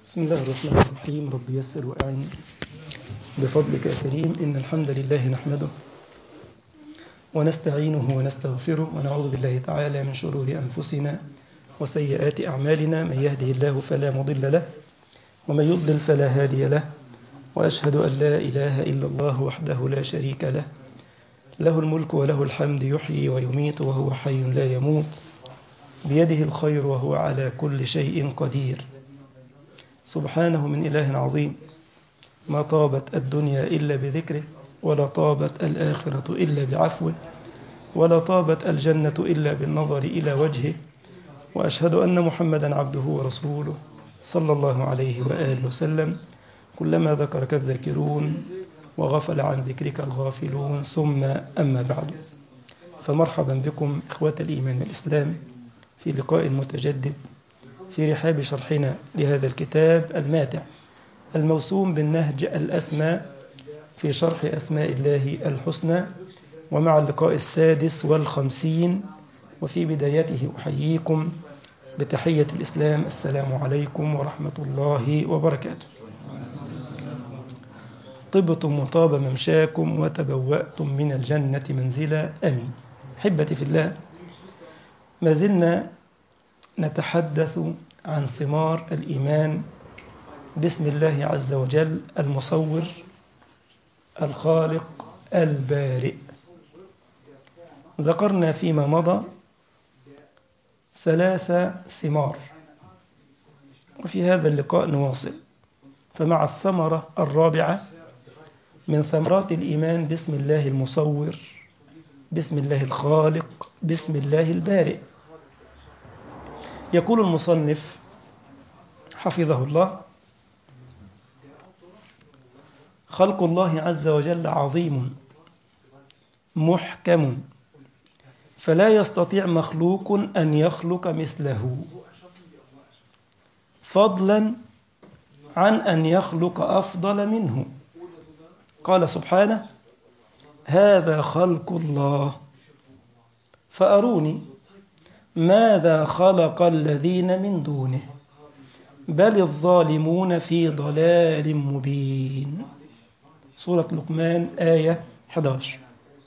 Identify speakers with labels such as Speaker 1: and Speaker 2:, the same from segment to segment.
Speaker 1: بسم الله الرحمن الرحيم رب يسر وأعن بفضلك يا كريم إن الحمد لله نحمده ونستعينه ونستغفره ونعوذ بالله تعالى من شرور أنفسنا وسيئات أعمالنا من يهده الله فلا مضل له ومن يضلل فلا هادي له وأشهد أن لا إله إلا الله وحده لا شريك له له الملك وله الحمد يحيي ويميت وهو حي لا يموت بيده الخير وهو على كل شيء قدير سبحانه من إله عظيم ما طابت الدنيا إلا بذكره ولا طابت الآخرة إلا بعفوه ولا طابت الجنة إلا بالنظر إلى وجهه وأشهد أن محمدا عبده ورسوله صلى الله عليه وآله وسلم كلما ذكرك الذاكرون وغفل عن ذكرك الغافلون ثم أما بعد فمرحبا بكم إخوة الإيمان والإسلام في لقاء متجدد في رحاب شرحنا لهذا الكتاب الماتع الموسوم بالنهج الأسمى في شرح أسماء الله الحسنى ومع اللقاء السادس والخمسين وفي بدايته أحييكم بتحية الإسلام السلام عليكم ورحمة الله وبركاته طبتم وطاب ممشاكم وتبوأتم من الجنة منزلا أمين حبتي في الله ما زلنا نتحدث عن ثمار الإيمان بسم الله عز وجل المصور الخالق البارئ ذكرنا فيما مضى ثلاث ثمار وفي هذا اللقاء نواصل فمع الثمرة الرابعة من ثمرات الإيمان بسم الله المصور بسم الله الخالق بسم الله البارئ يقول المصنف حفظه الله خلق الله عز وجل عظيم محكم فلا يستطيع مخلوق أن يخلق مثله فضلا عن أن يخلق أفضل منه قال سبحانه هذا خلق الله فأروني ماذا خلق الذين من دونه بل الظالمون في ضلال مبين سورة لقمان آية 11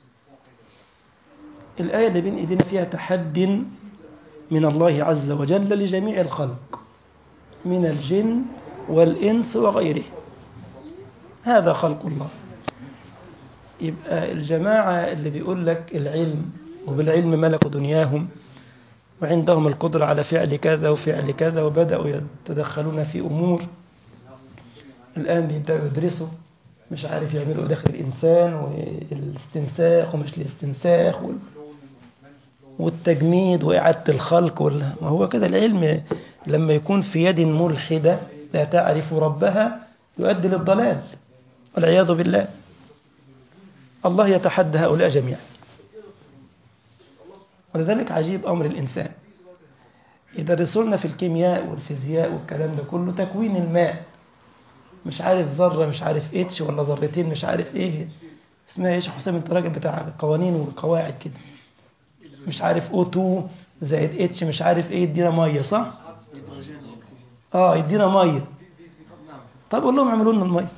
Speaker 1: الآية اللي بين إيدينا فيها تحد من الله عز وجل لجميع الخلق من الجن والإنس وغيره هذا خلق الله يبقى الجماعة اللي بيقول لك العلم وبالعلم ملكوا دنياهم وعندهم القدرة على فعل كذا وفعل كذا وبدأوا يتدخلون في أمور الآن بيبدأوا يدرسوا مش عارف يعملوا داخل الإنسان والاستنساخ ومش الاستنساخ والتجميد وإعادة الخلق ما هو كده العلم لما يكون في يد ملحدة لا تعرف ربها يؤدي للضلال والعياذ بالله الله يتحدى هؤلاء جميعا ولذلك عجيب أمر الإنسان يدرسوا لنا في الكيمياء والفيزياء والكلام ده كله تكوين الماء مش عارف ذرة مش عارف اتش ولا ذرتين مش عارف ايه اسمها ايش حسام انت راجل بتاع القوانين والقواعد كده مش عارف او 2 زائد اتش مش عارف ايه يدينا ميه صح؟ اه يدينا ميه طب قول لهم اعملوا لنا الميه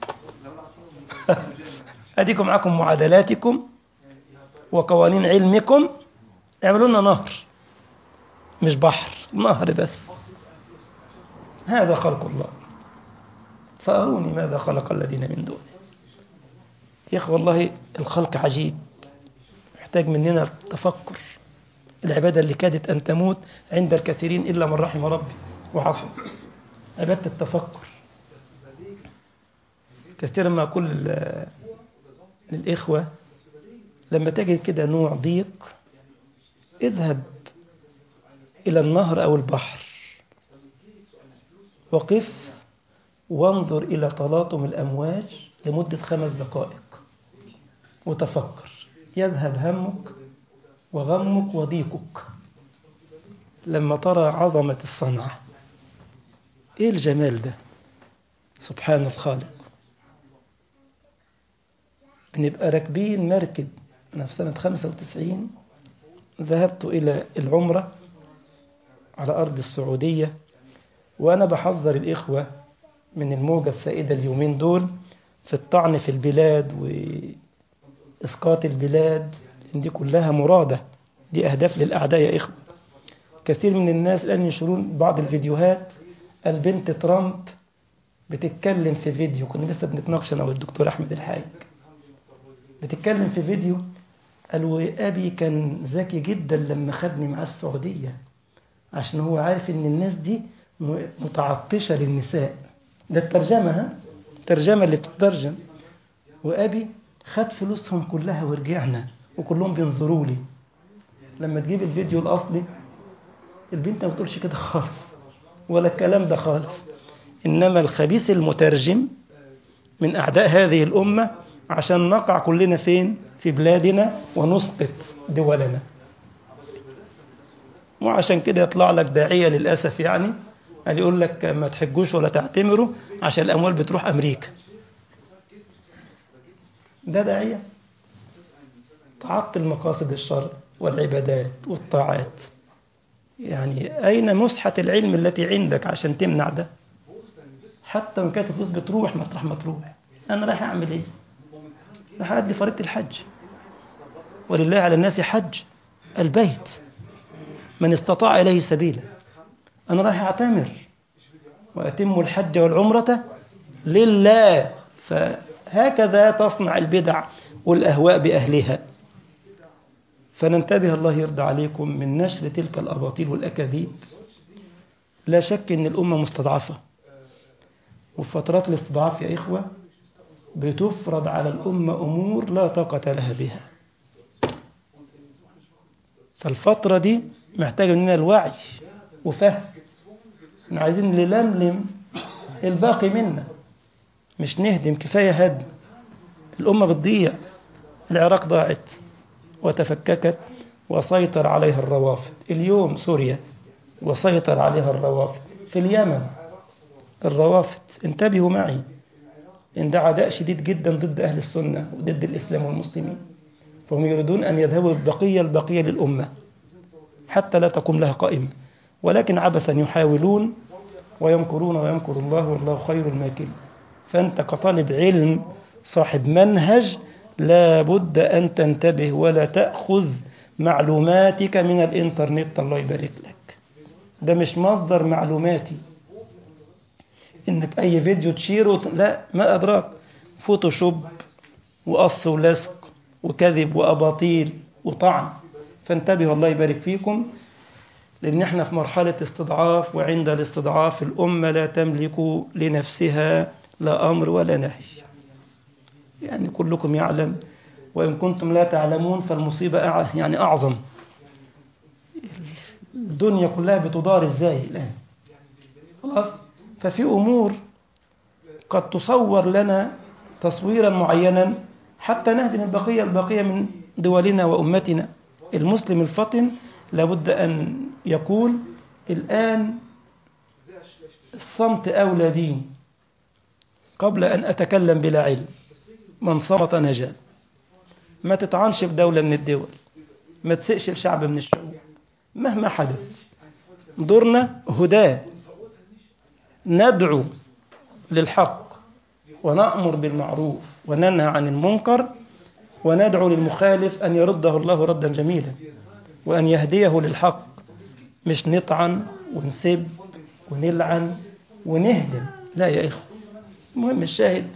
Speaker 1: اديكم معاكم معادلاتكم وقوانين علمكم اعملوا لنا نهر مش بحر نهر بس هذا خلق الله فأروني ماذا خلق الذين من دونه يا أخي والله الخلق عجيب يحتاج مننا التفكر العبادة اللي كادت أن تموت عند الكثيرين إلا من رحم ربي وحصل عبادة التفكر كثيرا ما أقول للإخوة لما تجد كده نوع ضيق اذهب إلى النهر أو البحر وقف وانظر إلى تلاطم الأمواج لمدة خمس دقائق وتفكر يذهب همك وغمك وضيقك لما ترى عظمة الصنعة إيه الجمال ده سبحان الخالق بنبقى راكبين مركب أنا في سنة 95 ذهبت إلى العمرة على أرض السعودية وأنا بحذر الإخوة من الموجة السائدة اليومين دول في الطعن في البلاد وإسقاط البلاد دي كلها مرادة دي أهداف للأعداء يا إخوة كثير من الناس الآن ينشرون بعض الفيديوهات البنت ترامب بتتكلم في فيديو كنا لسه بنتناقش أنا والدكتور أحمد الحاج بتتكلم في فيديو قال وأبي كان ذكي جدا لما خدني معاه السعودية عشان هو عارف إن الناس دي متعطشة للنساء ده الترجمة ها الترجمة اللي بتترجم وأبي خد فلوسهم كلها ورجعنا وكلهم بينظروا لي لما تجيب الفيديو الأصلي البنت ما بتقولش كده خالص ولا الكلام ده خالص إنما الخبيث المترجم من أعداء هذه الأمة عشان نقع كلنا فين في بلادنا ونسقط دولنا وعشان كده يطلع لك داعية للأسف يعني قال يقول لك ما تحجوش ولا تعتمروا عشان الأموال بتروح أمريكا ده داعية تعطل مقاصد الشر والعبادات والطاعات يعني أين مسحة العلم التي عندك عشان تمنع ده حتى وإن كانت الفلوس بتروح مطرح ما تروح أنا رايح أعمل إيه راح أدي فريضة الحج ولله على الناس حج البيت من استطاع إليه سبيلا أنا رايح أعتمر وأتم الحج والعمرة لله فهكذا تصنع البدع والأهواء بأهلها فننتبه الله يرضى عليكم من نشر تلك الأباطيل والأكاذيب لا شك أن الأمة مستضعفة وفي فترات الاستضعاف يا إخوة بتفرض على الأمة أمور لا طاقة لها بها فالفترة دي محتاجة مننا الوعي وفهم احنا عايزين نلملم الباقي منا مش نهدم كفاية هدم الأمة بتضيع العراق ضاعت وتفككت وسيطر عليها الروافد اليوم سوريا وسيطر عليها الروافد في اليمن الروافد انتبهوا معي إن ده عداء شديد جدا ضد أهل السنة وضد الإسلام والمسلمين فهم يريدون أن يذهبوا البقية البقية للأمة حتى لا تقوم لها قائمة ولكن عبثا يحاولون ويمكرون ويمكر الله والله خير الماكرين فأنت كطالب علم صاحب منهج لا بد أن تنتبه ولا تأخذ معلوماتك من الإنترنت الله يبارك لك ده مش مصدر معلوماتي إنك أي فيديو تشيره لا ما أدراك فوتوشوب وقص ولصق وكذب وأباطيل وطعن فانتبهوا الله يبارك فيكم لأن احنا في مرحلة استضعاف وعند الاستضعاف الأمة لا تملك لنفسها لا أمر ولا نهي يعني كلكم يعلم وإن كنتم لا تعلمون فالمصيبة يعني أعظم الدنيا كلها بتدار إزاي الآن خلاص ففي أمور قد تصور لنا تصويرا معينا حتى نهدم البقية البقية من دولنا وأمتنا المسلم الفطن لابد أن يقول الآن الصمت أولى بي قبل أن أتكلم بلا علم من صمت نجا ما تطعنش في دولة من الدول ما تسئش الشعب من الشعوب مهما حدث دورنا هداه ندعو للحق ونأمر بالمعروف وننهى عن المنكر وندعو للمخالف أن يرده الله ردا جميلا وأن يهديه للحق مش نطعن ونسب ونلعن ونهدم لا يا إخوة المهم الشاهد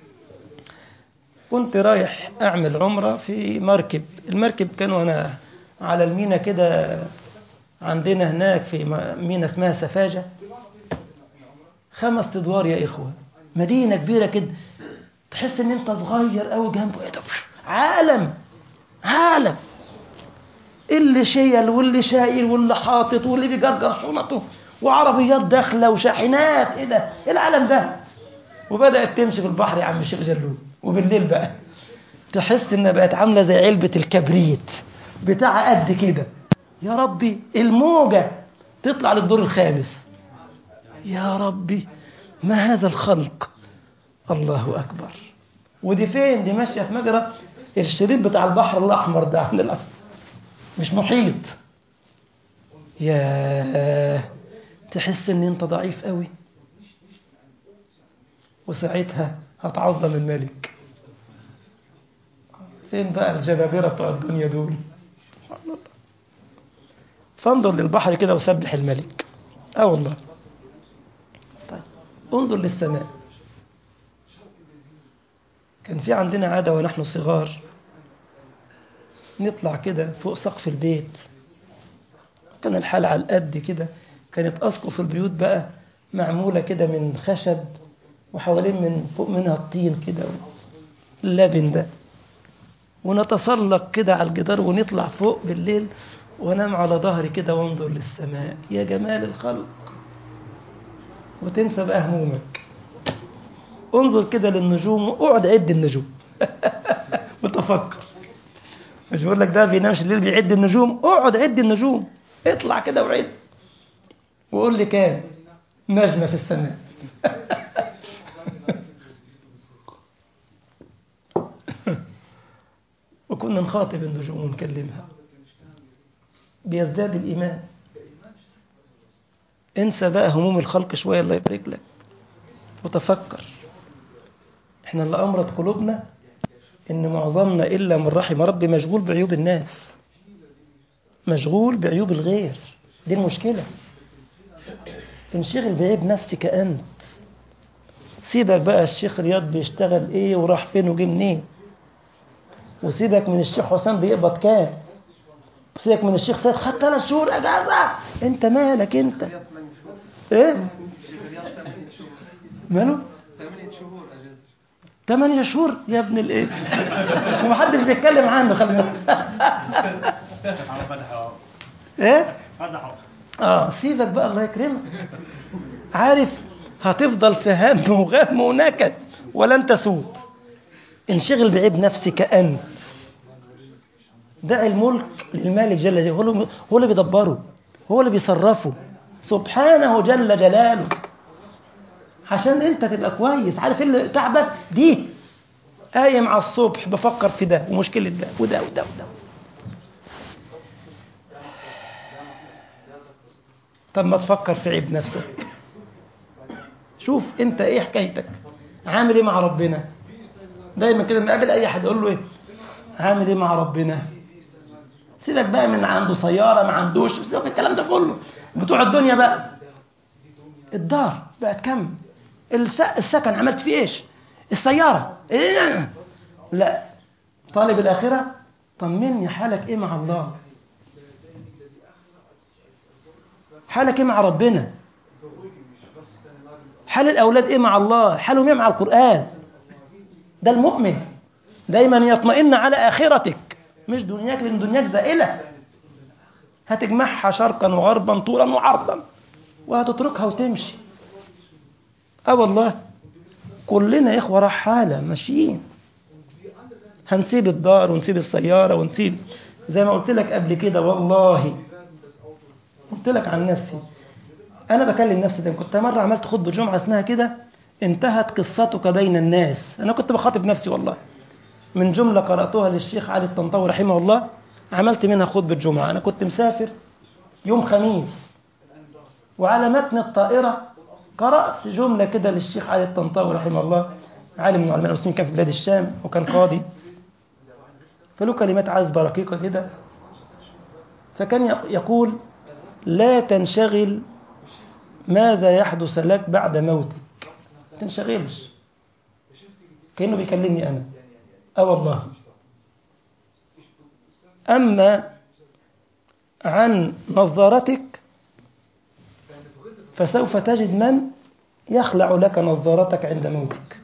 Speaker 1: كنت رايح أعمل عمرة في مركب المركب كانوا أنا على المينا كده عندنا هناك في مينا اسمها سفاجة خمس ادوار يا إخوة مدينة كبيرة كده تحس ان انت صغير قوي جنبه ايه ده عالم عالم اللي شيل واللي شايل واللي حاطط واللي بيجرجر شنطه وعربيات داخله وشاحنات ايه ده ايه العالم ده وبدات تمشي في البحر يا عم الشيخ جلول وبالليل بقى تحس انها بقت عامله زي علبه الكبريت بتاع قد كده يا ربي الموجه تطلع للدور الخامس يا ربي ما هذا الخلق الله أكبر ودي فين دي ماشية في مجرى الشريط بتاع البحر الأحمر ده عند الأرض مش محيط يا تحس ان انت ضعيف قوي وساعتها هتعظم الملك فين بقى الجبابرة بتوع الدنيا دول فانظر للبحر كده وسبح الملك اه والله طيب انظر للسماء كان في عندنا عادة ونحن صغار نطلع كده فوق سقف البيت كان الحال على القد كده كانت أسقف البيوت بقى معمولة كده من خشب وحوالين من فوق منها الطين كده اللبن ده ونتسلق كده على الجدار ونطلع فوق بالليل وانام على ظهري كده وانظر للسماء يا جمال الخلق وتنسى بقى همومك انظر كده للنجوم واقعد عد النجوم وتفكر مش بقول لك ده بينامش الليل بيعد النجوم اقعد عد النجوم اطلع كده وعد وقول لي كام نجمة في السماء وكنا نخاطب النجوم ونكلمها بيزداد الإيمان انسى بقى هموم الخلق شوية الله يبارك لك وتفكر احنا اللي أمرت قلوبنا إن معظمنا إلا من رحم ربي مشغول بعيوب الناس مشغول بعيوب الغير دي المشكلة انشغل بعيب نفسك أنت سيبك بقى الشيخ رياض بيشتغل ايه وراح فين وجه منين وسيبك من الشيخ حسام بيقبض كام سيبك من الشيخ سيد خد ثلاث شهور اجازه انت مالك انت ايه ماله
Speaker 2: ثمانية شهور أجازة
Speaker 1: ثمانية شهور يا ابن الايه ومحدش بيتكلم عنه خلي بالك
Speaker 2: فتحوا
Speaker 1: ايه
Speaker 2: فتحوا
Speaker 1: اه سيبك بقى الله يكرمك عارف هتفضل في هم وغم ونكد ولن تسود انشغل بعيب نفسك انت دع الملك للمالك جل جلاله هو اللي- هو اللي بيدبره هو اللي بيصرفه سبحانه جل جلاله عشان انت تبقى كويس عارف ايه اللي تعبك دي قايم على الصبح بفكر في ده ومشكله ده وده وده وده طب ما تفكر في عيب نفسك شوف انت ايه حكايتك عامل ايه مع ربنا دايما كده لما اقابل اي حد اقول له ايه عامل ايه مع ربنا سيبك بقى من عنده سياره ما عندوش سيبك من الكلام ده كله بتوع الدنيا بقى الدار بقت كم الس- السكن عملت فيه ايش السياره إيه؟ لا طالب الاخره طمني حالك ايه مع الله حالك ايه مع ربنا حال الاولاد ايه مع الله حالهم ايه مع القران ده المؤمن دايما يطمئن على اخرتك مش دنياك لان دنياك زائله هتجمعها شرقا وغربا طولا وعرضا وهتتركها وتمشي اه والله كلنا يا اخوه رحاله ماشيين هنسيب الدار ونسيب السياره ونسيب زي ما قلت لك قبل كده والله قلت لك عن نفسي انا بكلم نفسي ده كنت مره عملت خطبه جمعه اسمها كده انتهت قصتك بين الناس انا كنت بخاطب نفسي والله من جمله قراتها للشيخ علي الطنطاوي رحمه الله عملت منها خطبه جمعه انا كنت مسافر يوم خميس وعلى متن الطائره قرات جمله كده للشيخ علي الطنطاوي رحمه الله عالم من علماء المسلمين كان في بلاد الشام وكان قاضي فله كلمات عذبه رقيقه كده فكان يق- يقول لا تنشغل ماذا يحدث لك بعد موتك ما تنشغلش كأنه بيكلمني أنا أه والله أما عن نظارتك فسوف تجد من يخلع لك نظارتك عند موتك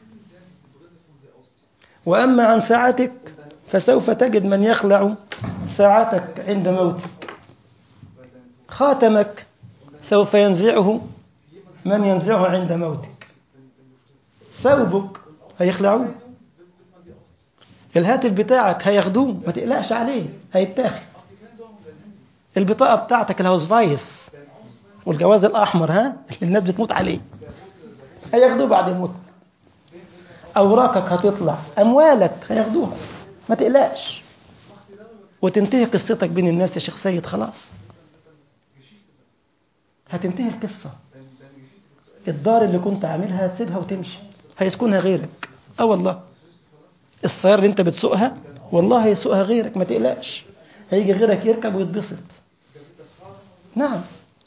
Speaker 1: وأما عن ساعتك فسوف تجد من يخلع ساعتك عند موتك خاتمك سوف ينزعه من ينزعه عند موتك ثوبك هيخلعوه الهاتف بتاعك هياخدوه ما تقلقش عليه هيتاخد البطاقة بتاعتك الهاوس فايس والجواز الأحمر ها اللي الناس بتموت عليه هياخدوه بعد الموت أوراقك هتطلع أموالك هياخدوها ما تقلقش وتنتهي قصتك بين الناس يا شيخ سيد خلاص هتنتهي القصة الدار اللي كنت عاملها هتسيبها وتمشي هيسكنها غيرك اه والله السيارة اللي انت بتسوقها والله هيسوقها غيرك ما تقلقش هيجي غيرك يركب ويتبسط نعم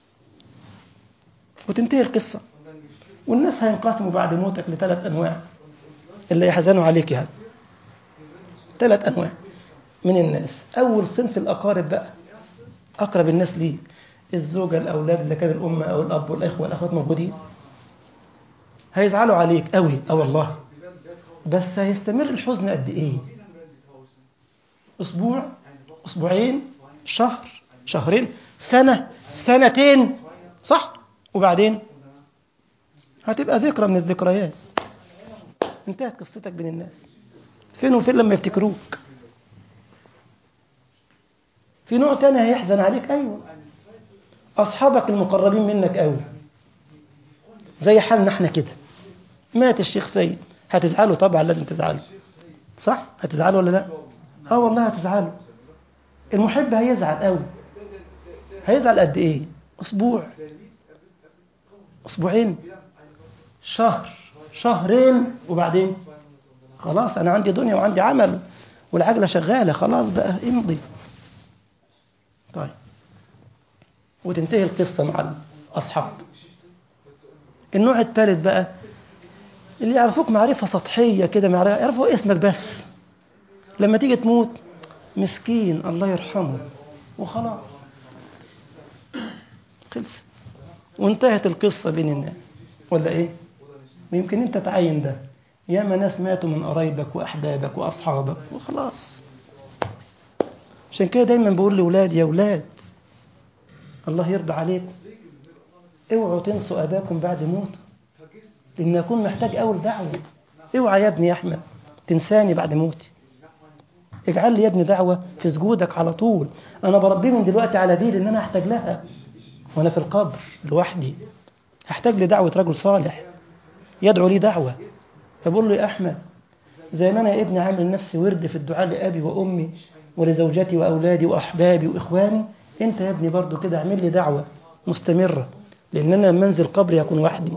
Speaker 1: وتنتهي القصة والناس هينقسموا بعد موتك لثلاث أنواع اللي يحزنوا عليك يعني ثلاث أنواع من الناس أول صنف الأقارب بقى أقرب الناس ليك الزوجة الأولاد إذا كان الأم أو الأب والإخوة والأخوات موجودين هيزعلوا عليك قوي اه والله بس هيستمر الحزن قد إيه أسبوع أسبوعين شهر شهرين سنة سنتين صح وبعدين هتبقى ذكرى من الذكريات انتهت قصتك بين الناس فين وفين لما يفتكروك في نوع تاني هيحزن عليك ايوه اصحابك المقربين منك قوي زي حالنا احنا كده مات الشيخ سيد هتزعلوا طبعا لازم تزعلوا صح هتزعلوا ولا لا اه والله هتزعلوا المحب هيزعل قوي هيزعل قد ايه اسبوع اسبوعين شهر شهرين وبعدين خلاص انا عندي دنيا وعندي عمل والعجله شغاله خلاص بقى امضي طيب وتنتهي القصه مع الاصحاب النوع الثالث بقى اللي يعرفوك معرفه سطحيه كده يعرفوا اسمك بس لما تيجي تموت مسكين الله يرحمه وخلاص خلص وانتهت القصة بين الناس ولا ايه ويمكن انت تعين ده ياما ناس ماتوا من قرايبك واحبابك واصحابك وخلاص عشان كده دايما بقول لاولادي يا اولاد الله يرضى عليكم اوعوا تنسوا اباكم بعد موته ان اكون محتاج اول دعوه اوعى يا ابني يا احمد تنساني بعد موتي اجعل لي يا ابني دعوه في سجودك على طول انا بربيه من دلوقتي على دي لان انا احتاج لها وانا في القبر لوحدي هحتاج لدعوه رجل صالح يدعو لي دعوه فبقول له يا احمد زي ما انا يا ابني عامل نفسي ورد في الدعاء لابي وامي ولزوجتي واولادي واحبابي واخواني انت يا ابني برضو كده اعمل لي دعوه مستمره لان انا لما انزل قبري هكون وحدي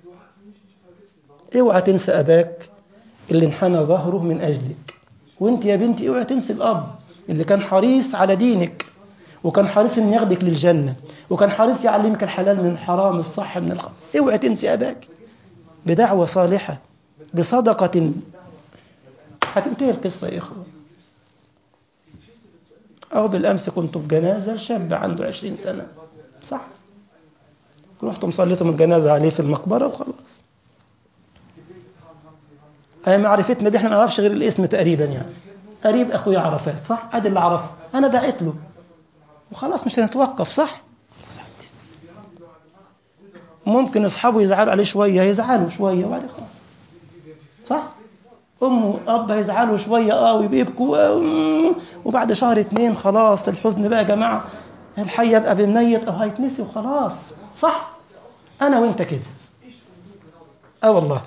Speaker 1: اوعى تنسى اباك اللي انحنى ظهره من اجلك وانت يا بنتي اوعى تنسي الاب اللي كان حريص على دينك وكان حريص ان ياخدك للجنه وكان حريص يعلمك الحلال من الحرام الصح من الخطا اوعى تنسي اباك بدعوه صالحه بصدقه هتنتهي القصه يا اخوه أو بالأمس كنت في جنازة شاب عنده عشرين سنة صح رحتم صليتم الجنازة عليه في المقبرة وخلاص هي معرفتنا بيه احنا ما نعرفش غير الاسم تقريبا يعني قريب اخويا عرفات صح ادي اللي اعرفه انا دعيت له وخلاص مش هنتوقف صح ممكن اصحابه يزعلوا عليه شويه يزعلوا شويه وبعدين خلاص صح امه واب هيزعلوا شويه اه ويبكوا وبعد شهر اتنين خلاص الحزن بقى يا جماعه الحي يبقى بميت او هيتنسي وخلاص صح انا وانت كده اه والله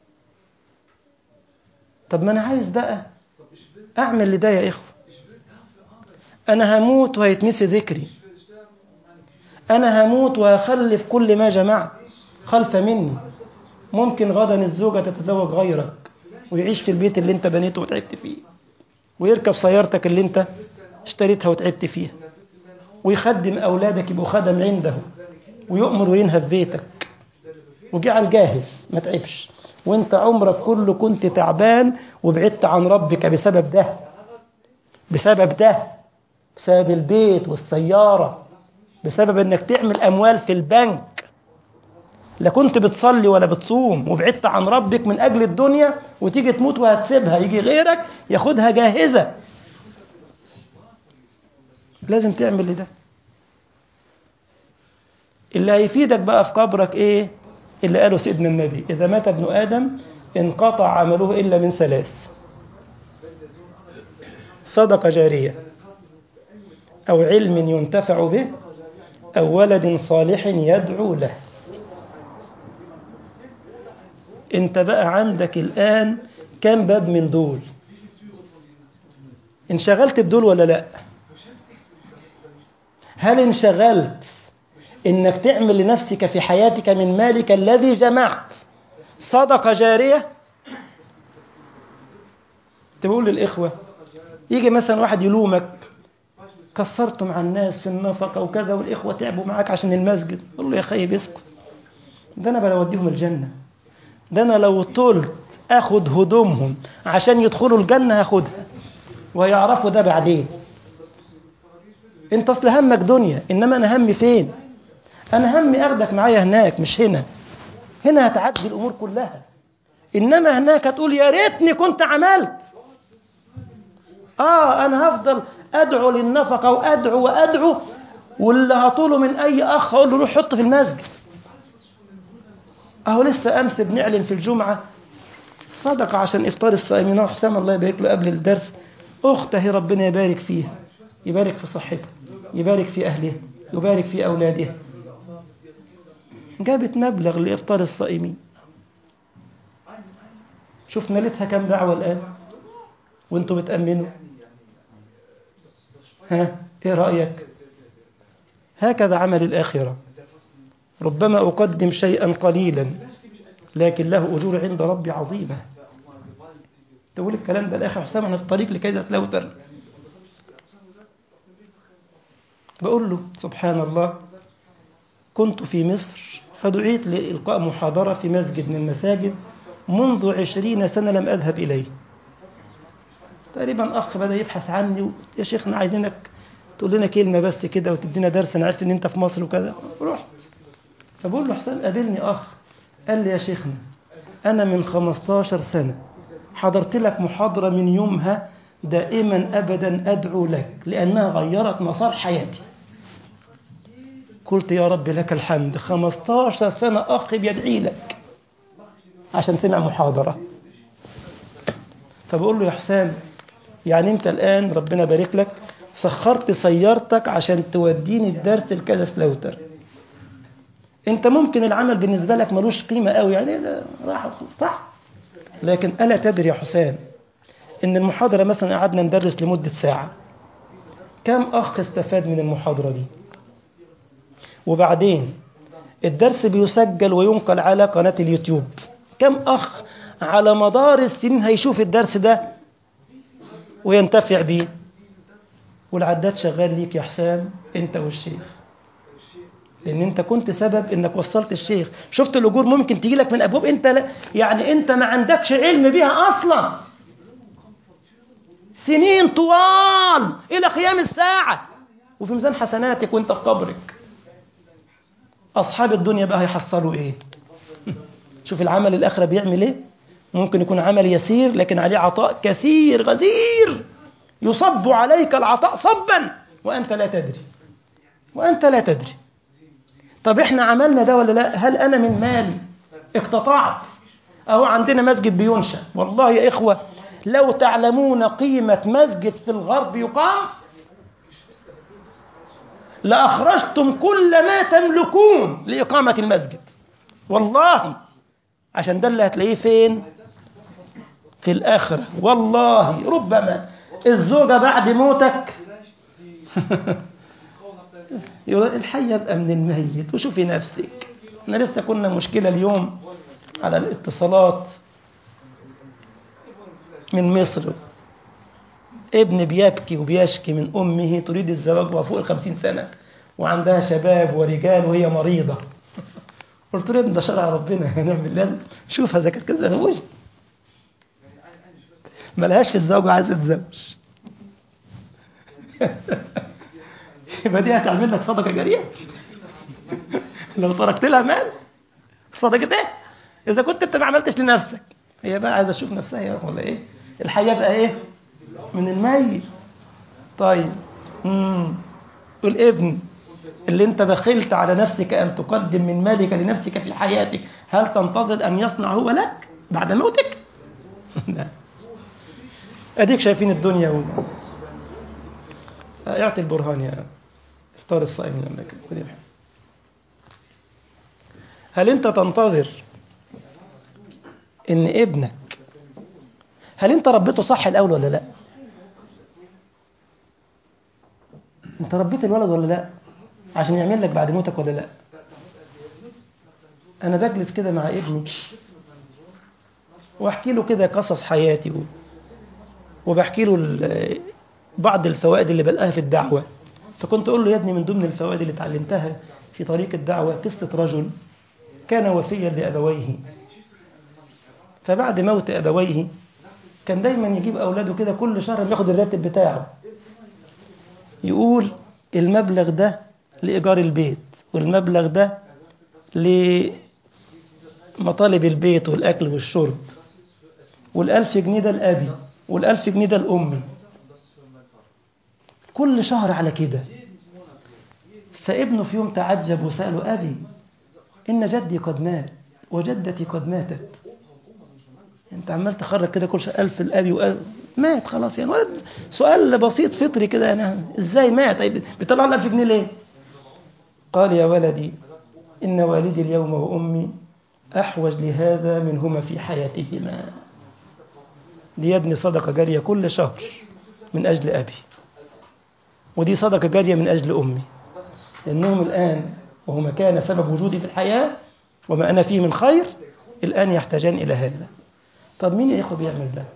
Speaker 1: طب ما انا عايز بقى اعمل لده يا اخوه انا هموت وهيتنسي ذكري انا هموت وهخلف كل ما جمعت خلف مني ممكن غدا الزوجه تتزوج غيرك ويعيش في البيت اللي انت بنيته وتعبت فيه ويركب سيارتك اللي انت اشتريتها وتعبت فيها ويخدم اولادك يبقوا خدم عنده ويؤمر وينهى في بيتك وجعل جاهز ما تعبش وانت عمرك كله كنت تعبان وبعدت عن ربك بسبب ده بسبب ده بسبب البيت والسيارة بسبب انك تعمل اموال في البنك لا كنت بتصلي ولا بتصوم وبعدت عن ربك من اجل الدنيا وتيجي تموت وهتسيبها يجي غيرك ياخدها جاهزة لازم تعمل لده اللي هيفيدك بقى في قبرك ايه اللي قاله سيدنا النبي إذا مات ابن آدم انقطع عمله إلا من ثلاث صدقة جارية أو علم ينتفع به أو ولد صالح يدعو له أنت بقى عندك الآن كم باب من دول انشغلت بدول ولا لا هل انشغلت إنك تعمل لنفسك في حياتك من مالك الذي جمعت صدقة جارية تقول للإخوة يجي مثلا واحد يلومك كثرتم على الناس في النفقة وكذا والإخوة تعبوا معاك عشان المسجد قول له يا خيب اسكت ده أنا بوديهم الجنة ده أنا لو طلت أخد هدومهم عشان يدخلوا الجنة هاخدها ويعرفوا ده بعدين انت اصل همك دنيا انما انا همي فين انا همي اخدك معايا هناك مش هنا هنا هتعدي الامور كلها انما هناك هتقول يا ريتني كنت عملت اه انا هفضل ادعو للنفقه وادعو وادعو واللي هطوله من اي اخ اقول له روح حط في المسجد اهو لسه امس بنعلن في الجمعه صدقه عشان افطار الصائمين وحسام الله يبارك له قبل الدرس اخته ربنا يبارك فيها يبارك في صحتها يبارك في اهلها يبارك في اولادها جابت مبلغ لافطار الصائمين شوف نالتها كم دعوه الان وانتوا بتامنوا ها ايه رايك هكذا عمل الاخره ربما اقدم شيئا قليلا لكن له اجور عند ربي عظيمه تقول الكلام ده الاخ حسام احنا في الطريق لكيزة لوتر بقول له سبحان الله كنت في مصر فدعيت لإلقاء محاضرة في مسجد من المساجد منذ عشرين سنة لم أذهب إليه تقريبا أخ بدأ يبحث عني يا شيخنا عايزينك تقول لنا كلمة بس كده وتدينا درس أنا عرفت إن أنت في مصر وكذا رحت فبقول له حسام قابلني أخ قال لي يا شيخنا أنا من 15 سنة حضرت لك محاضرة من يومها دائما أبدا أدعو لك لأنها غيرت مسار حياتي قلت يا رب لك الحمد 15 سنة أخ بيدعي لك عشان سمع محاضرة فبقول له يا حسام يعني أنت الآن ربنا بارك لك سخرت سيارتك عشان توديني الدرس الكذا سلوتر انت ممكن العمل بالنسبه لك ملوش قيمه قوي يعني ده راح صح لكن الا تدري يا حسام ان المحاضره مثلا قعدنا ندرس لمده ساعه كم اخ استفاد من المحاضره دي وبعدين الدرس بيسجل وينقل على قناه اليوتيوب كم اخ على مدار السنين هيشوف الدرس ده وينتفع بيه والعداد شغال ليك يا حسام انت والشيخ لان انت كنت سبب انك وصلت الشيخ شفت الاجور ممكن تيجي لك من ابواب انت لا يعني انت ما عندكش علم بيها اصلا سنين طوال الى قيام الساعه وفي ميزان حسناتك وانت في قبرك اصحاب الدنيا بقى هيحصلوا ايه شوف العمل الاخره بيعمل ايه ممكن يكون عمل يسير لكن عليه عطاء كثير غزير يصب عليك العطاء صبا وانت لا تدري وانت لا تدري طب احنا عملنا ده ولا لا هل انا من مالي اقتطعت اهو عندنا مسجد بينشا والله يا اخوه لو تعلمون قيمه مسجد في الغرب يقام لاخرجتم كل ما تملكون لاقامه المسجد والله عشان ده اللي هتلاقيه فين في الاخره والله ربما الزوجه بعد موتك يقول الحي يبقى من الميت وشوفي نفسك احنا لسه كنا مشكله اليوم على الاتصالات من مصر ابن بيبكي وبيشكي من امه تريد الزواج وهو فوق الخمسين سنه وعندها شباب ورجال وهي مريضه قلت له ده شرع ربنا هنعمل لازم شوف اذا كانت كده زوج ملهاش في الزواج وعايزه تتزوج يبقى دي هتعمل لك صدقه جاريه لو تركت لها مال صدقه ايه اذا كنت انت ما عملتش لنفسك هي بقى عايزه تشوف نفسها ولا ايه الحياه بقى ايه من الميت طيب امم والابن اللي انت بخلت على نفسك ان تقدم من مالك لنفسك في حياتك هل تنتظر ان يصنع هو لك بعد موتك لا اديك شايفين الدنيا و... اعطي البرهان يا افطار الصائمين لما كده هل انت تنتظر ان ابنك هل انت ربيته صح الاول ولا لا انت ربيت الولد ولا لا عشان يعمل لك بعد موتك ولا لا انا بجلس كده مع ابني واحكي له كده قصص حياتي و... وبحكي له ال- بعض الفوائد اللي بلقاها في الدعوة فكنت أقول له يا ابني من ضمن الفوائد اللي اتعلمتها في طريق الدعوة قصة رجل كان وفيا لأبويه فبعد موت أبويه كان دايما يجيب أولاده كده كل شهر ياخد الراتب بتاعه يقول المبلغ ده لإيجار البيت والمبلغ ده لمطالب البيت والأكل والشرب والألف جنيه ده لأبي والألف جنيه ده لأمي كل شهر على كده فابنه في يوم تعجب وسأله أبي إن جدي قد مات وجدتي قد ماتت أنت عمال تخرج كده كل شهر ألف الأبي وألف مات خلاص يعني ولد سؤال بسيط فطري كده يعني إزاي مات طيب بيطلع له 1000 جنيه ليه؟ قال يا ولدي إن والدي اليوم وأمي أحوج لهذا منهما في حياتهما ليبني صدقة جارية كل شهر من أجل أبي ودي صدقة جارية من أجل أمي لأنهم الآن وهما كان سبب وجودي في الحياة وما أنا فيه من خير الآن يحتاجان إلى هذا طب مين يا إخوة بيعمل ده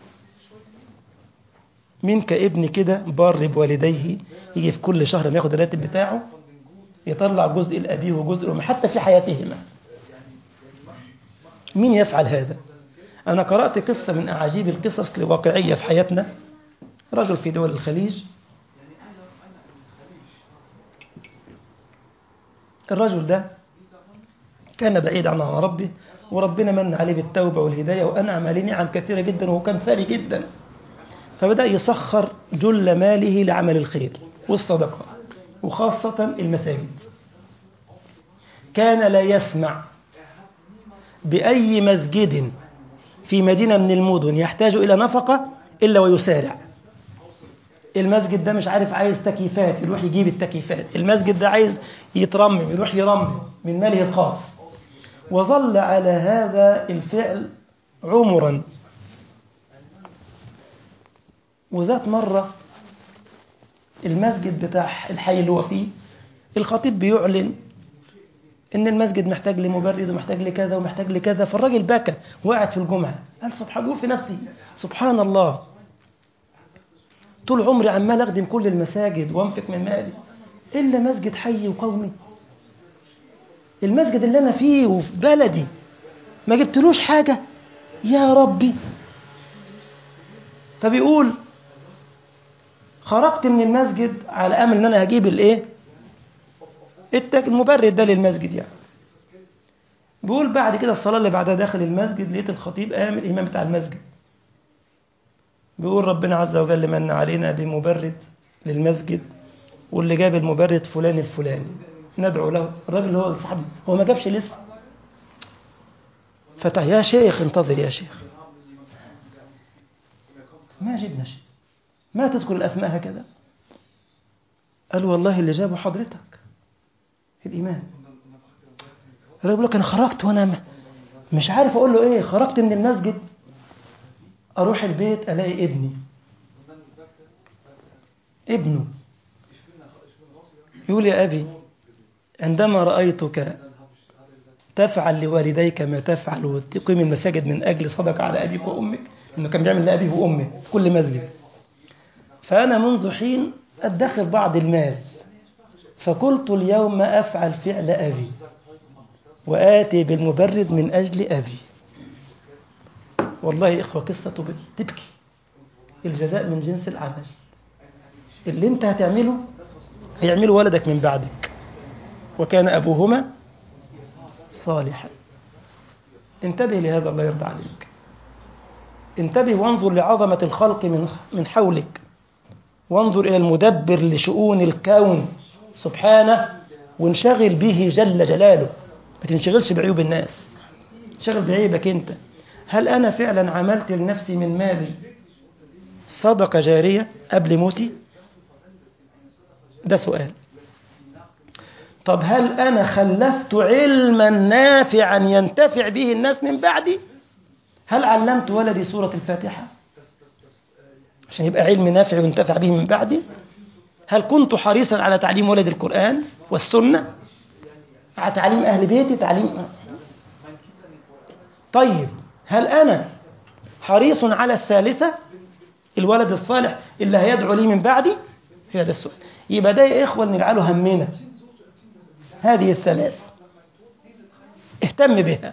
Speaker 1: مين كابن كده بار بوالديه يجي في كل شهر ما ياخد الراتب بتاعه يطلع جزء لأبيه وجزء لأمه حتى في حياتهما مين يفعل هذا أنا قرأت قصة من أعاجيب القصص لواقعية في حياتنا رجل في دول الخليج الرجل ده كان بعيد عن ربه وربنا من عليه بالتوبة والهداية وأنعم عليه نعم كثيرة جدا وهو كان ثري جدا فبدأ يسخر جل ماله لعمل الخير والصدقة وخاصة المساجد كان لا يسمع بأي مسجد في مدينة من المدن يحتاج إلى نفقة إلا ويسارع المسجد ده مش عارف عايز تكييفات يروح يجيب التكييفات المسجد ده عايز يترمم يروح يرمم من ماله الخاص وظل على هذا الفعل عمرا وذات مرة المسجد بتاع الحي اللي هو فيه الخطيب بيعلن ان المسجد محتاج لمبرد ومحتاج لكذا ومحتاج لكذا فالراجل بكى وقعد في الجمعة قال سبحان الله في نفسي سبحان الله طول عمري عمال اخدم كل المساجد وانفق من مالي الا مسجد حي وقومي المسجد اللي انا فيه وفي بلدي ما جبتلوش حاجة يا ربي فبيقول خرجت من المسجد على امل ان انا هجيب الايه المبرد ده للمسجد يعني بيقول بعد كده الصلاة اللي بعدها داخل المسجد لقيت الخطيب قام الإمام بتاع المسجد بيقول ربنا عز وجل من علينا بمبرد للمسجد واللي جاب المبرد فلان الفلاني ندعو له الراجل اللي هو صاحبي هو ما جابش لسه فتح يا شيخ انتظر يا شيخ ما جبنا شيء ما تذكر الأسماء هكذا قال والله اللي جابه حضرتك الإمام الراجل بيقول لك أنا خرجت وأنا مش عارف أقول له إيه خرجت من المسجد أروح البيت ألاقي ابني ابنه يقول يا أبي عندما رأيتك تفعل لوالديك ما تفعل وتقيم المساجد من أجل صدق على أبيك وأمك إنه كان بيعمل لأبيه وأمه في كل مسجد فأنا منذ حين أدخر بعض المال فقلت اليوم أفعل فعل أبي وآتي بالمبرد من أجل أبي والله إخوة قصة تبكي الجزاء من جنس العمل اللي انت هتعمله هيعمله ولدك من بعدك وكان أبوهما صالحا انتبه لهذا الله يرضى عليك انتبه وانظر لعظمة الخلق من من حولك وانظر إلى المدبر لشؤون الكون سبحانه وانشغل به جل جلاله ما تنشغلش بعيوب الناس انشغل بعيبك انت هل أنا فعلا عملت لنفسي من مالي صدقة جارية قبل موتي ده سؤال طب هل أنا خلفت علما نافعا ينتفع به الناس من بعدي هل علمت ولدي سورة الفاتحة عشان يبقى علم نافع وينتفع به من بعدي هل كنت حريصا على تعليم ولد القرآن والسنة تعليم أهل بيتي تعليم طيب هل أنا حريص على الثالثة الولد الصالح اللي هيدعو لي من بعدي هذا السؤال يبقى ده يا إخوة نجعله همنا هذه الثلاث اهتم بها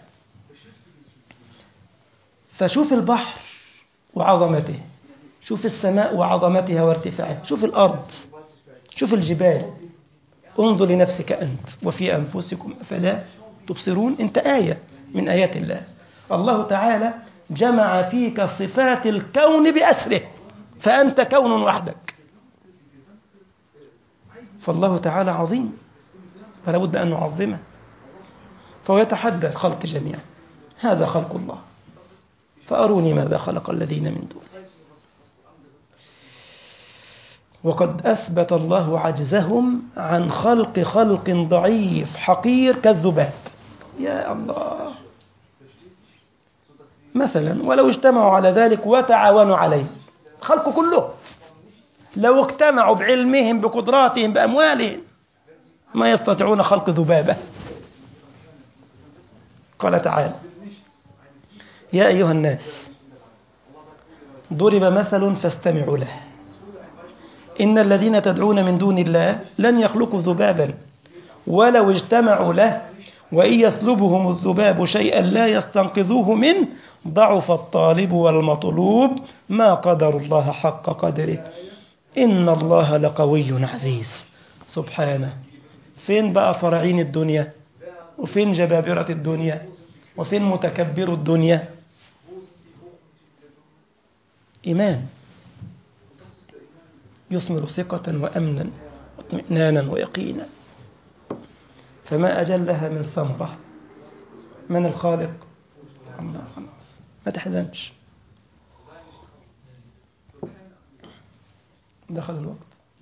Speaker 1: فشوف البحر وعظمته شوف السماء وعظمتها وارتفاعها شوف الأرض شوف الجبال انظر لنفسك أنت وفي أنفسكم أفلا تبصرون أنت آية من آيات الله الله تعالى جمع فيك صفات الكون بأسره فأنت كون وحدك فالله تعالى عظيم فلا بد أن نعظمه فهو يتحدى الخلق جميعا هذا خلق الله فأروني ماذا خلق الذين من دونه وقد أثبت الله عجزهم عن خلق خلق ضعيف حقير كالذباب يا الله مثلا ولو اجتمعوا على ذلك وتعاونوا عليه خلق كله لو اجتمعوا بعلمهم بقدراتهم بأموالهم ما يستطيعون خلق ذبابة قال تعالى يا أيها الناس ضرب مثل فاستمعوا له إن الذين تدعون من دون الله لن يخلقوا ذبابا ولو اجتمعوا له وإن يسلبهم الذباب شيئا لا يستنقذوه منه ضعف الطالب والمطلوب ما قدر الله حق قدره إن الله لقوي عزيز سبحانه فين بقى فرعين الدنيا وفين جبابرة الدنيا وفين متكبر الدنيا إيمان يثمر ثقة وأمنا واطمئنانا ويقينا فما أجلها من ثمرة من الخالق الله خلاص ما تحزنش دخل الوقت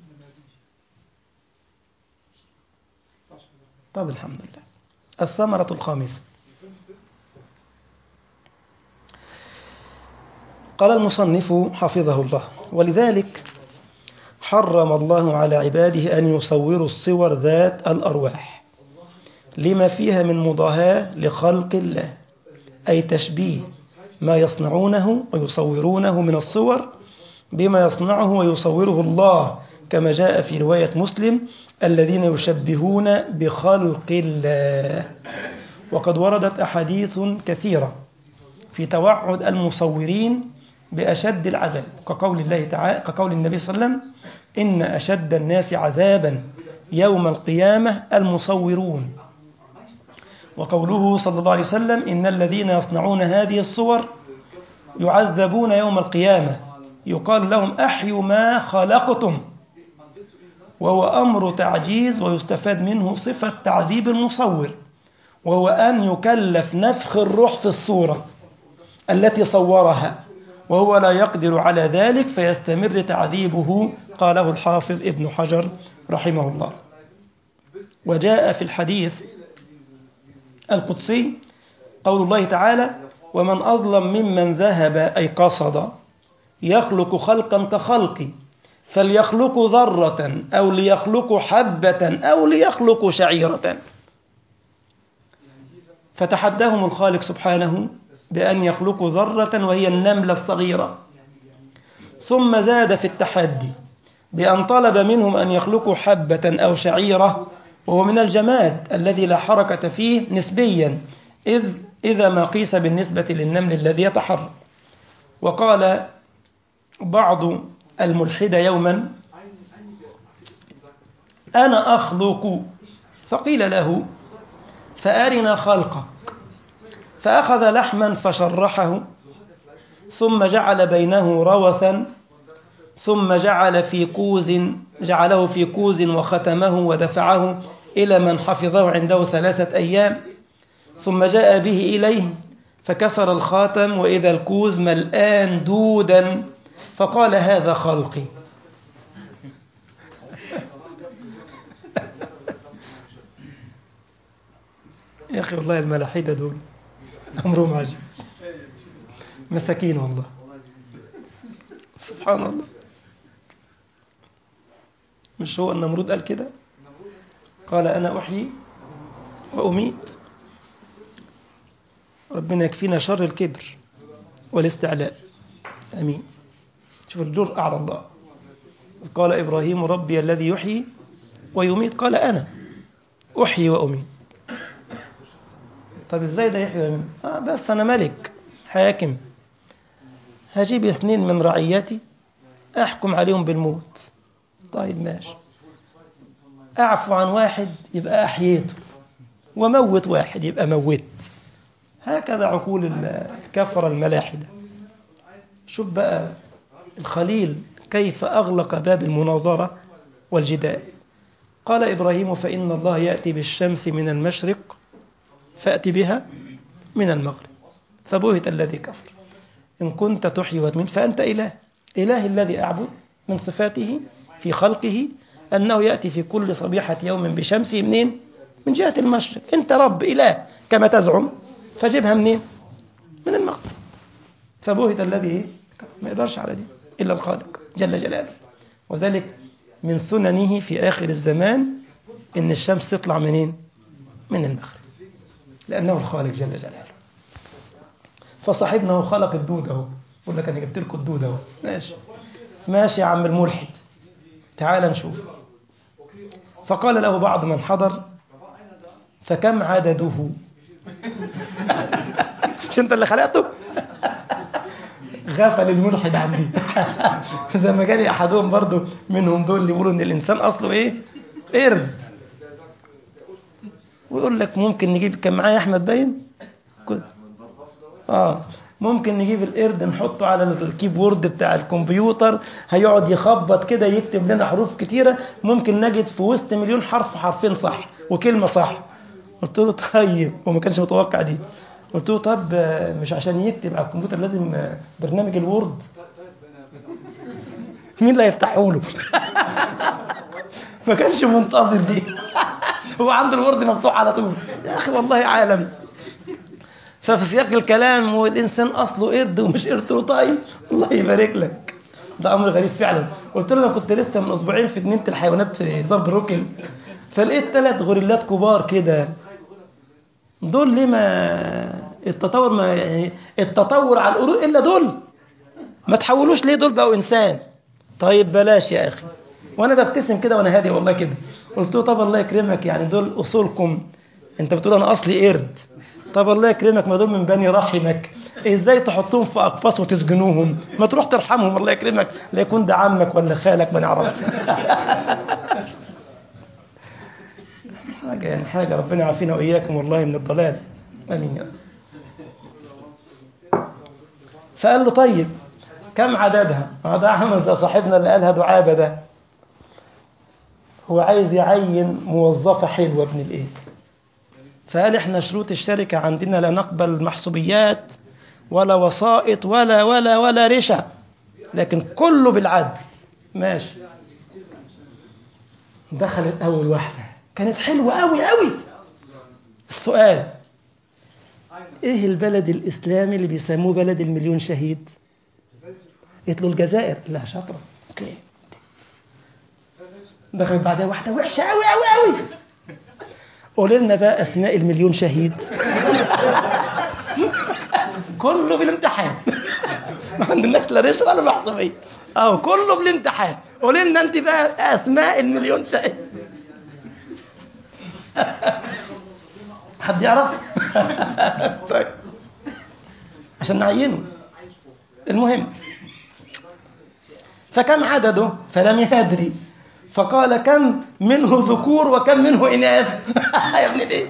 Speaker 1: طب الحمد لله الثمرة الخامسة قال المصنف حفظه الله ولذلك حرم الله على عباده أن يصوروا الصور ذات الأرواح لما فيها من مضاهاة لخلق الله أي تشبيه ما يصنعونه ويصورونه من الصور بما يصنعه ويصوره الله كما جاء في رواية مسلم الذين يشبهون بخلق الله وقد وردت أحاديث كثيرة في توعد المصورين بأشد العذاب كقول الله تعالى كقول النبي صلى الله عليه وسلم إن أشد الناس عذابا يوم القيامة المصورون وقوله صلى الله عليه وسلم إن الذين يصنعون هذه الصور يعذبون يوم القيامة يقال لهم أحيوا ما خلقتم وهو أمر تعجيز ويستفاد منه صفة تعذيب المصور وهو أن يكلف نفخ الروح في الصورة التي صورها وهو لا يقدر على ذلك فيستمر تعذيبه قاله الحافظ ابن حجر رحمه الله وجاء في الحديث القدسي قول الله تعالى ومن أظلم ممن ذهب أي قصد يخلق خلقا كخلقي فليخلقوا ذرة أو ليخلقوا حبة أو ليخلقوا شعيرة فتحداهم الخالق سبحانه بأن يخلقوا ذرة وهي النملة الصغيرة ثم زاد في التحدي بأن طلب منهم أن يخلقوا حبة أو شعيرة وهو من الجماد الذي لا حركة فيه نسبيا إذ إذا ما قيس بالنسبة للنمل الذي يتحرك وقال بعض الملحدة يوما أنا أخلق فقيل له فأرنا خلقك فأخذ لحما فشرحه ثم جعل بينه روثا ثم جعل في كوز جعله في كوز وختمه ودفعه إلى من حفظه عنده ثلاثة أيام ثم جاء به إليه فكسر الخاتم وإذا الكوز ملآن دودا فقال هذا خلقي يا أخي والله الملاحدة دول أمرهم عجيب مساكين والله سبحان الله مش هو النمرود قال كده قال أنا أحيي وأميت ربنا يكفينا شر الكبر والاستعلاء امين شوف الجرأة على الله قال ابراهيم ربي الذي يحيي ويميت قال انا احيي واميت طب ازاي ده يحيي ويميت آه بس انا ملك حاكم هجيب اثنين من رعيتي احكم عليهم بالموت طيب ماشي اعفو عن واحد يبقى احييته وموت واحد يبقى موت هكذا عقول الكفر الملاحدة شوف بقى الخليل كيف أغلق باب المناظرة والجدال قال إبراهيم فإن الله يأتي بالشمس من المشرق فأتي بها من المغرب فبهت الذي كفر إن كنت تحيي وتميت فأنت إله إله الذي أعبد من صفاته في خلقه أنه يأتي في كل صبيحة يوم بشمسه منين؟ من جهة المشرق أنت رب إله كما تزعم فجيبها منين؟ من المغرب فبهت الذي ما يقدرش على دي إلا الخالق جل جلاله وذلك من سننه في آخر الزمان إن الشمس تطلع منين؟ من المغرب لأنه الخالق جل جلاله فصاحبنا خلق الدود اهو يقول لك انا جبت لكم الدود اهو ماشي ماشي يا عم الملحد تعال نشوف فقال له بعض من حضر فكم عدده مش انت اللي خلقته غفل الملحد عندي زي ما جالي احدهم برضو منهم دول اللي يقولوا ان الانسان اصله ايه قرد ويقول لك ممكن نجيب كان معايا احمد باين كنت اه ممكن نجيب القرد نحطه على الكيبورد بتاع الكمبيوتر هيقعد يخبط كده يكتب لنا حروف كتيرة ممكن نجد في وسط مليون حرف حرفين صح وكلمة صح قلت له طيب وما كانش متوقع دي قلت له طب مش عشان يكتب على الكمبيوتر لازم برنامج الوورد مين اللي هيفتحه له ما كانش منتظر دي هو عنده الوورد مفتوح على طول يا اخي والله عالم ففي سياق الكلام والانسان اصله قرد ومش قرد له طيب الله يبارك لك ده امر غريب فعلا قلت له انا كنت لسه من اسبوعين في جنينه الحيوانات في زبروكن فلقيت ثلاث غوريلات كبار كده دول ليه ما التطور ما يعني التطور على القرود الا دول ما تحولوش ليه دول بقوا انسان طيب بلاش يا اخي وانا ببتسم كده وانا هادي والله كده قلت له طب الله يكرمك يعني دول اصولكم انت بتقول انا اصلي قرد طب الله يكرمك ما دول من بني رحمك ازاي تحطهم في اقفاص وتسجنوهم ما تروح ترحمهم الله يكرمك لا يكون ده عمك ولا خالك ما نعرفش حاجه يعني حاجه ربنا يعافينا واياكم والله من الضلال امين يا فقال له طيب كم عددها هذا عمل زي صاحبنا اللي قالها دعابه ده هو عايز يعين موظفه حلوه ابن الايه فقال احنا شروط الشركة عندنا لا نقبل محسوبيات ولا وسائط ولا ولا ولا رشا لكن كله بالعدل ماشي دخلت أول واحدة كانت حلوة أوي أوي السؤال إيه البلد الإسلامي اللي بيسموه بلد المليون شهيد؟ قلت له الجزائر لا شاطرة أوكي دخلت بعدها واحدة وحشة أوي أوي أوي قول لنا بقى اسماء المليون شهيد كله بالامتحان ما عندناش لا رشوه ولا محسوبيه اهو كله بالامتحان قول لنا انت بقى اسماء المليون شهيد حد يعرف طيب عشان نعينه المهم فكم عدده فلم يدري فقال كم منه ذكور وكم منه إناث يا ابن الايه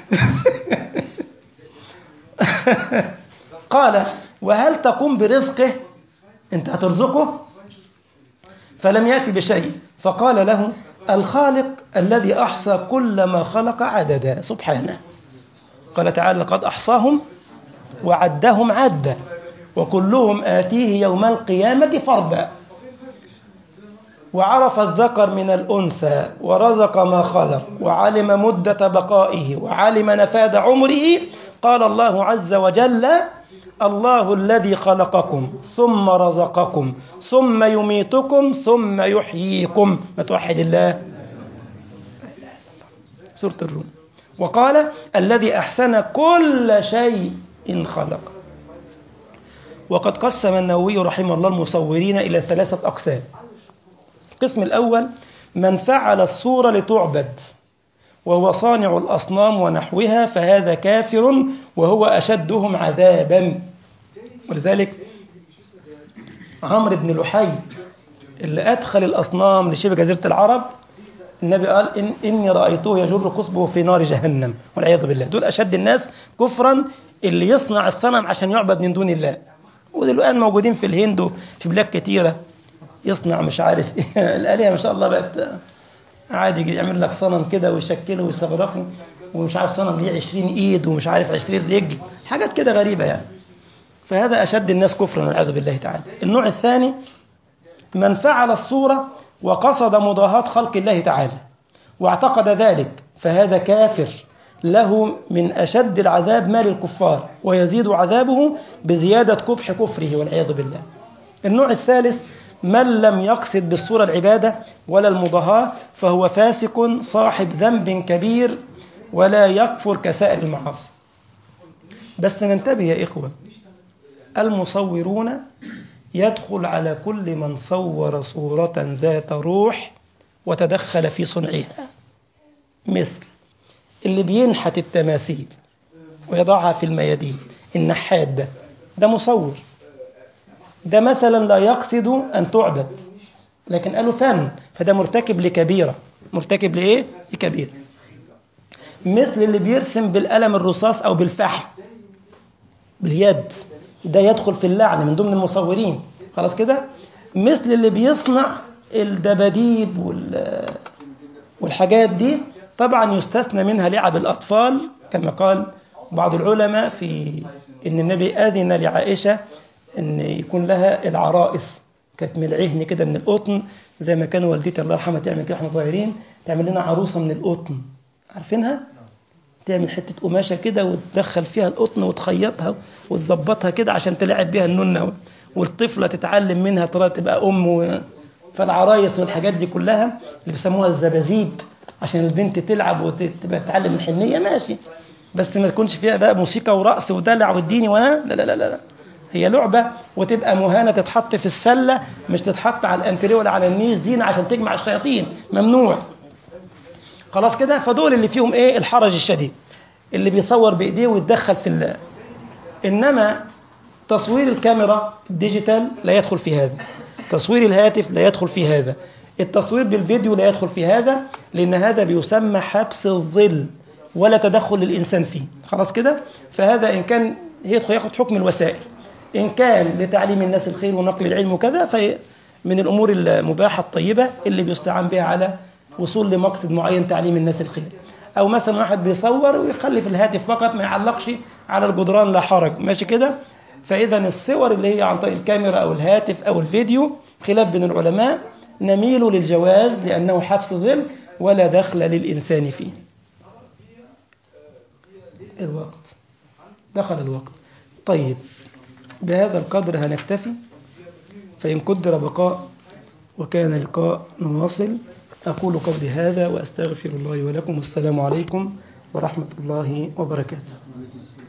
Speaker 1: قال وهل تقوم برزقه انت هترزقه فلم يأتي بشيء فقال له الخالق الذي أحصى كل ما خلق عددا سبحانه قال تعالى لقد أحصاهم وعدهم عدا وكلهم آتيه يوم القيامة فردا وعرف الذكر من الأنثى ورزق ما خلق وعلم مدة بقائه وعلم نفاد عمره قال الله عز وجل الله الذي خلقكم ثم رزقكم ثم يميتكم ثم يحييكم ما توحد الله سورة الروم وقال الذي أحسن كل شيء خلق وقد قسم النووي رحمه الله المصورين إلى ثلاثة أقسام القسم الأول من فعل الصورة لتعبد وهو صانع الأصنام ونحوها فهذا كافر وهو أشدهم عذابا ولذلك عمرو بن لحي اللي أدخل الأصنام لشبه جزيرة العرب النبي قال إن إني رأيته يجر قصبه في نار جهنم والعياذ بالله دول أشد الناس كفرا اللي يصنع الصنم عشان يعبد من دون الله ودلوقتي موجودين في الهند وفي بلاد كتيرة يصنع مش عارف ايه الآلهة ما شاء الله بقت عادي يعمل لك صنم كده ويشكله ويصغرفه ومش عارف صنم ليه 20 ايد ومش عارف 20 رجل حاجات كده غريبة يعني فهذا أشد الناس كفرا والعياذ بالله تعالى النوع الثاني من فعل الصورة وقصد مضاهاة خلق الله تعالى واعتقد ذلك فهذا كافر له من أشد العذاب ما للكفار ويزيد عذابه بزيادة قبح كفره والعياذ بالله النوع الثالث من لم يقصد بالصورة العبادة ولا المضاهاة فهو فاسق صاحب ذنب كبير ولا يكفر كسائر المعاصي بس ننتبه يا إخوة المصورون يدخل على كل من صور صورة ذات روح وتدخل في صنعها مثل اللي بينحت التماثيل ويضعها في الميادين النحات ده ده مصور ده مثلا لا يقصد أن تعبد لكن قالوا فن فده مرتكب لكبيرة مرتكب لإيه؟ لكبيرة مثل اللي بيرسم بالقلم الرصاص أو بالفحم باليد ده يدخل في اللعن من ضمن المصورين خلاص كده مثل اللي بيصنع الدباديب وال والحاجات دي طبعا يستثنى منها لعب الأطفال كما قال بعض العلماء في إن النبي أذن لعائشة إن يكون لها العرائس كانت من العهن كده من القطن زي ما كان والدتي الله يرحمها تعمل كده احنا صغيرين تعمل لنا عروسة من القطن عارفينها؟ تعمل حتة قماشة كده وتدخل فيها القطن وتخيطها وتظبطها كده عشان تلعب بيها النونة والطفلة تتعلم منها ترى تبقى أم و... فالعرايس والحاجات دي كلها اللي بيسموها الزبازيب عشان البنت تلعب وتبقى تتعلم الحنية ماشي بس ما تكونش فيها بقى موسيقى ورقص ودلع والديني وانا لا لا لا لا هي لعبة وتبقى مهانة تتحط في السلة مش تتحط على الانتريه ولا على النيش زينة عشان تجمع الشياطين ممنوع خلاص كده فدول اللي فيهم ايه الحرج الشديد اللي بيصور بايديه ويتدخل في الله انما تصوير الكاميرا الديجيتال لا يدخل في هذا تصوير الهاتف لا يدخل في هذا التصوير بالفيديو لا يدخل في هذا لان هذا بيسمى حبس الظل ولا تدخل للانسان فيه خلاص كده فهذا ان كان يدخل ياخد حكم الوسائل ان كان لتعليم الناس الخير ونقل العلم وكذا فهي من الامور المباحه الطيبه اللي بيستعان بها على وصول لمقصد معين تعليم الناس الخير او مثلا واحد بيصور ويخلي في الهاتف فقط ما يعلقش على الجدران لا حرج ماشي كده فاذا الصور اللي هي عن طريق الكاميرا او الهاتف او الفيديو خلاف بين العلماء نميل للجواز لانه حبس ظل ولا دخل للانسان فيه الوقت دخل الوقت طيب بهذا القدر هنكتفي فإن قدر بقاء وكان لقاء نواصل أقول قولي هذا وأستغفر الله ولكم والسلام عليكم ورحمة الله وبركاته